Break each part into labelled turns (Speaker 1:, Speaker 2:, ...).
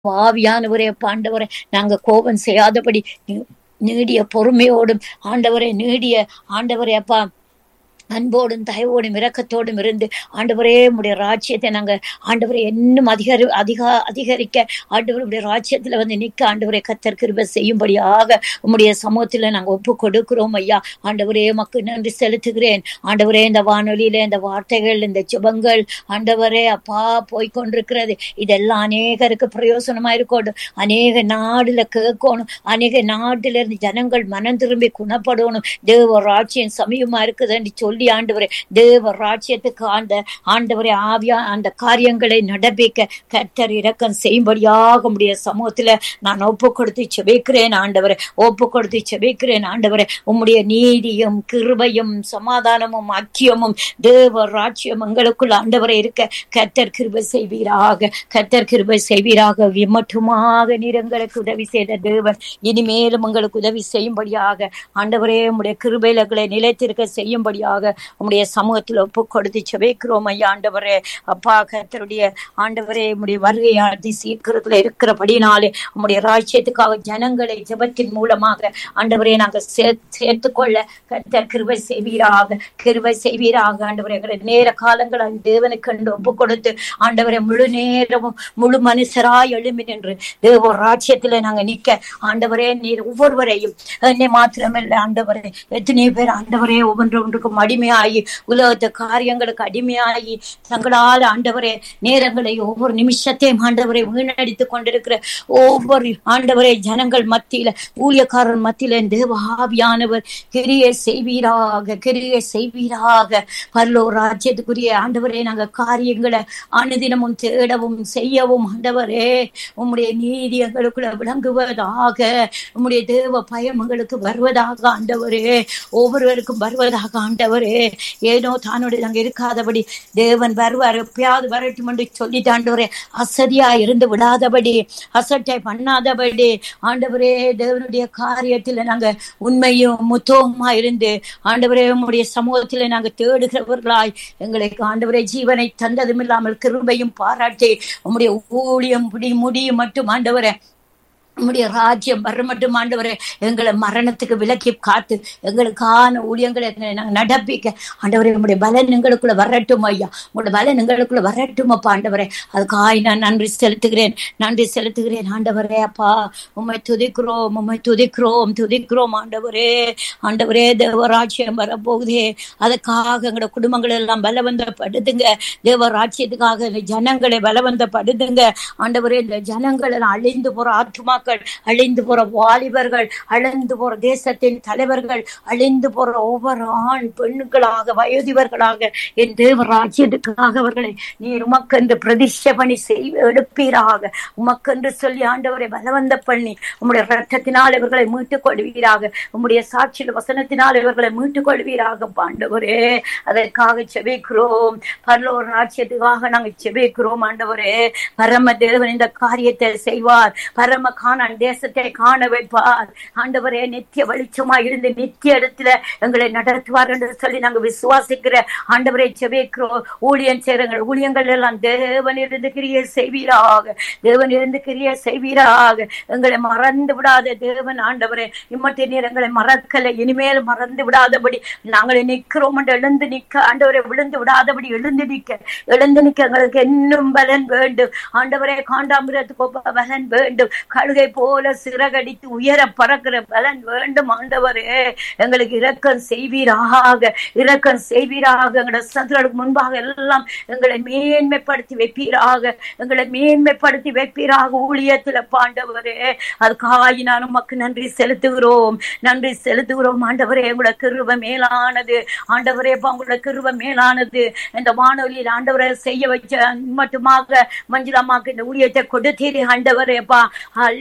Speaker 1: ஆவியானவரே ஆண்டவரே நாங்க கோபம் செய்யாதபடி நீ- நீடிய பொறுமையோடும் ஆண்டவரே நீடிய ஆண்டவரே அப்பா அன்போடும் தயவோடும் இரக்கத்தோடும் இருந்து ஆண்டவரே உடைய ராஜ்யத்தை நாங்க ஆண்டவரை இன்னும் அதிகரி அதிக அதிகரிக்க ஆண்டவர் உடைய ராஜ்யத்துல வந்து நிக்க ஆண்டவரை கத்தர் கிருபை செய்யும்படியாக உம்முடைய சமூகத்துல நாங்க ஒப்பு கொடுக்கிறோம் ஐயா ஆண்டவரே மக்கு நன்றி செலுத்துகிறேன் ஆண்டவரே இந்த வானொலியில இந்த வார்த்தைகள் இந்த ஜெபங்கள் ஆண்டவரே அப்பா போய்கொண்டிருக்கிறது இதெல்லாம் அநேகருக்கு பிரயோசனமா இருக்கணும் அநேக நாடுல கேட்கணும் அநேக நாட்டுல இருந்து ஜனங்கள் மனம் திரும்பி குணப்படணும் தேவ ராஜ்யம் சமயமா இருக்குதுன்னு சொல்லி ஆண்டவரே தேவ ராஜ்யத்துக்கு ஆண்ட ஆண்டவரே ஆவியா அந்த காரியங்களை நடப்பிக்க கர்த்தர் இரக்கம் செய்யும்படியாக உம்முடைய சமூகத்துல நான் ஒப்பு கொடுத்து செபிக்கிறேன் ஆண்டவரே ஒப்பு கொடுத்து செபிக்கிறேன் ஆண்டவரே உம்முடைய நீதியும் கிருபையும் சமாதானமும் ஐக்கியமும் தேவ ராஜ்யம் எங்களுக்குள்ள ஆண்டவரே இருக்க கர்த்தர் கிருபை செய்வீராக கர்த்தர் கிருபை செய்வீராக விமட்டுமாக நீர் எங்களுக்கு உதவி செய்த தேவன் இனிமேலும் உங்களுக்கு உதவி செய்யும்படியாக ஆண்டவரே உம்முடைய கிருபைகளை நிலைத்திருக்க செய்யும்படியாக உம்முடைய சமூகத்தில் ஒப்பு கொடுத்து செபிக்கிறோம் ஐயா ஆண்டவரே அப்பா கர்த்தருடைய ஆண்டவரே உம்முடைய வருகை அதி சீக்கிரத்துல இருக்கிறபடினாலே உம்முடைய ராஜ்யத்துக்காக ஜனங்களை ஜெபத்தின் மூலமாக ஆண்டவரே நாங்க சேர்த்து கொள்ள கர்த்தர் கிருபை செய்வீராக கிருபை செய்வீராக ஆண்டவரே எங்களை நேர காலங்கள் அந்த தேவனுக்கு கண்டு ஒப்பு கொடுத்து ஆண்டவரை முழு நேரமும் முழு மனுஷராய் எழும்பி நின்று தேவ ராஜ்யத்துல நாங்க நிக்க ஆண்டவரே நீர் ஒவ்வொருவரையும் என்னை மாத்திரமல்ல ஆண்டவரே எத்தனை பேர் ஆண்டவரே ஒவ்வொன்று ஒன்றுக்கும் அடிமையாகி உலகத்து காரியங்களுக்கு அடிமையாகி தங்களால் ஆண்டவரே நேரங்களை ஒவ்வொரு நிமிஷத்தையும் ஆண்டவரை வீணடித்துக் கொண்டிருக்கிற ஒவ்வொரு ஆண்டவரே ஜனங்கள் மத்தியில ஊழியக்காரர் மத்தியில தேவ ஆவியானவர் கிரியை செய்வீராக கிரியை செய்வீராக பரலோ ராஜ்யத்துக்குரிய ஆண்டவரே நாங்க காரியங்களை அனுதினமும் தேடவும் செய்யவும் ஆண்டவரே உம்முடைய நீதி எங்களுக்குள்ள விளங்குவதாக உம்முடைய தேவ பயம் எங்களுக்கு வருவதாக ஆண்டவரே ஒவ்வொருவருக்கும் வருவதாக ஆண்டவரே ஏனோ தானுடைய அங்க இருக்காதபடி தேவன் வருவார் எப்பயாவது வரட்டும் என்று சொல்லி ஆண்டவரே அசதியா இருந்து விடாதபடி அசட்டை பண்ணாதபடி ஆண்டவரே தேவனுடைய காரியத்துல நாங்க உண்மையும் முத்தவுமா இருந்து ஆண்டவரே உம்முடைய சமூகத்துல நாங்க தேடுகிறவர்களாய் எங்களுக்கு ஆண்டவரே ஜீவனை தந்ததும் இல்லாமல் கிருபையும் பாராட்டி உம்முடைய ஊழியம் முடி முடியும் மட்டும் ஆண்டவரே உம்முடைய ராஜ்யம் வர மட்டும் ஆண்டவரே எங்களை மரணத்துக்கு விலக்கி காத்து எங்களுக்கான ஊழியங்களை எங்களை நாங்கள் நடப்பிக்க ஆண்டவரே உங்களுடைய பலன் எங்களுக்குள்ள வரட்டும் ஐயா உங்களுடைய பலன் எங்களுக்குள்ள வரட்டும் அப்பா ஆண்டவரே அதுக்காய் நான் நன்றி செலுத்துகிறேன் நன்றி செலுத்துகிறேன் ஆண்டவரே அப்பா உம்மை துதிக்கிறோம் உம்மை துதிக்கிறோம் துதிக்கிறோம் ஆண்டவரே ஆண்டவரே தேவராஜ்யம் வரப்போகுதே அதுக்காக எங்களோட குடும்பங்கள் எல்லாம் பலவந்தப்படுதுங்க தேவராஜ்யத்துக்காக இந்த ஜனங்களை பலவந்தப்படுதுங்க ஆண்டவரே இந்த ஜனங்கள் எல்லாம் அழிந்து போற ஆத்மாக்கள் அழிந்து போற வாலிபர்கள் அழிந்து போற தேசத்தின் தலைவர்கள் அழிந்து போற ஒவ்வொரு ஆண் பெண்களாக வயோதிபர்களாக என் தேவ ராஜ்யத்துக்காக அவர்களை நீர் உமக்கென்று பிரதிஷ்ட பண்ணி செய் எடுப்பீராக உமக்கென்று சொல்லி ஆண்டவரை பலவந்த பண்ணி உம்முடைய ரத்தத்தினால் இவர்களை மீட்டுக் கொள்வீராக உம்முடைய சாட்சியில் வசனத்தினால் இவர்களை மீட்டுக் கொள்வீராக ஆண்டவரே அதற்காக செபிக்கிறோம் பரலோர் ராஜ்யத்துக்காக நாங்கள் செபிக்கிறோம் ஆண்டவரே பரம தேவன் இந்த காரியத்தை செய்வார் பரம காணான் தேசத்தை காண வைப்பார் ஆண்டவரே நித்திய வெளிச்சமா இருந்து நித்திய இடத்துல எங்களை நடத்துவார் என்று சொல்லி நாங்க விசுவாசிக்கிற ஆண்டவரை செபிக்கிறோம் ஊழியம் செய்கிறங்கள் ஊழியங்கள் எல்லாம் தேவன் இருந்து கிரிய செய்வீராக தேவன் இருந்து கிரிய செய்வீராக எங்களை மறந்து விடாத தேவன் ஆண்டவரே இம்மட்டை நீர் எங்களை மறக்கலை இனிமேல் மறந்து விடாதபடி நாங்கள் நிற்கிறோம் என்று எழுந்து நிற்க ஆண்டவரை விழுந்து விடாதபடி எழுந்து நிற்க எழுந்து நிற்க எங்களுக்கு இன்னும் பலன் வேண்டும் ஆண்டவரே காண்டாமிரத்துக்கு ஒப்ப பலன் வேண்டும் கழுகை போல சிறகடித்து உயர பறக்கிற பலன் வேண்டும் ஆண்டவரே எங்களுக்கு இரக்கம் செய்வீராக இரக்கம் செய்வீராக எங்களோட சந்திரனுக்கு முன்பாக எல்லாம் எங்களை மேன்மைப்படுத்தி வைப்பீராக எங்களை மேன்மைப்படுத்தி வைப்பீராக ஊழியத்துல பாண்டவரே அதுக்காக நான் உமக்கு நன்றி செலுத்துகிறோம் நன்றி செலுத்துகிறோம் ஆண்டவரே உங்களோட கிருப மேலானது ஆண்டவரே அப்பா, உங்களோட கிருப மேலானது இந்த வானொலியில் ஆண்டவரை செய்ய வச்ச மட்டுமாக மஞ்சுளாமாக்கு இந்த ஊழியத்தை கொடுத்தீரே ஆண்டவரே அப்பா அல்லே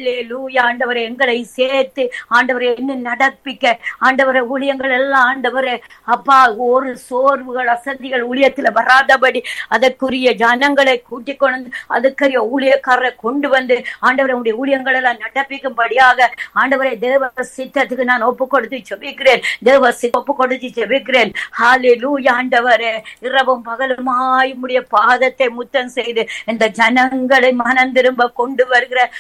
Speaker 1: ஹாலே லூயா ஆண்டவரை எங்களை சேர்த்து ஆண்டவரை என்ன நடப்பிக்க ஆண்டவரை ஊழியங்கள் எல்லாம் ஆண்டவரே அப்பா ஒரு சோர்வுகள் அசதிகள் ஊழியத்துல வராதபடி அதற்குரிய ஜனங்களை கூட்டிக் கொண்டு அதுக்குரிய ஊழியக்காரரை கொண்டு வந்து ஆண்டவரை உடைய ஊழியங்கள் எல்லாம் நடப்பிக்கும்படியாக ஆண்டவரை தேவ சித்தத்துக்கு நான் ஒப்பு கொடுத்து செபிக்கிறேன் தேவ சித்த ஒப்பு கொடுத்து செபிக்கிறேன் ஹாலே லூயா ஆண்டவரே இரவும் பகலுமாய் உடைய பாதத்தை முத்தம் செய்து இந்த ஜனங்களை மனம் திரும்ப கொண்டு வருகிற